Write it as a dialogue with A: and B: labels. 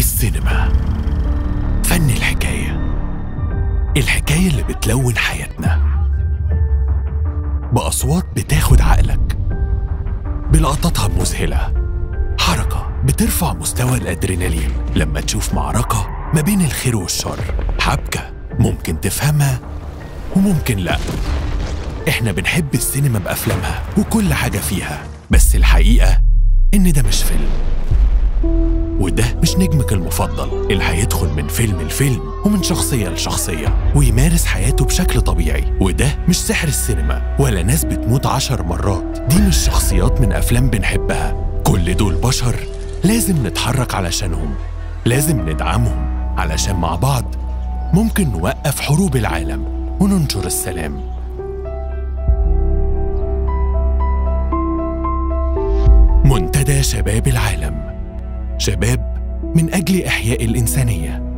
A: السينما فن الحكاية الحكاية اللي بتلون حياتنا بأصوات بتاخد عقلك بلقطاتها المذهلة حركة بترفع مستوى الأدرينالين لما تشوف معركة ما بين الخير والشر حبكة ممكن تفهمها وممكن لأ احنا بنحب السينما بأفلامها وكل حاجة فيها بس الحقيقة إن ده مش فيلم وده مش نجمك المفضل اللي هيدخل من فيلم لفيلم ومن شخصية لشخصية ويمارس حياته بشكل طبيعي وده مش سحر السينما ولا ناس بتموت عشر مرات دي مش شخصيات من أفلام بنحبها كل دول بشر لازم نتحرك علشانهم لازم ندعمهم علشان مع بعض ممكن نوقف حروب العالم وننشر السلام منتدى شباب العالم شباب من أجل إحياء الإنسانية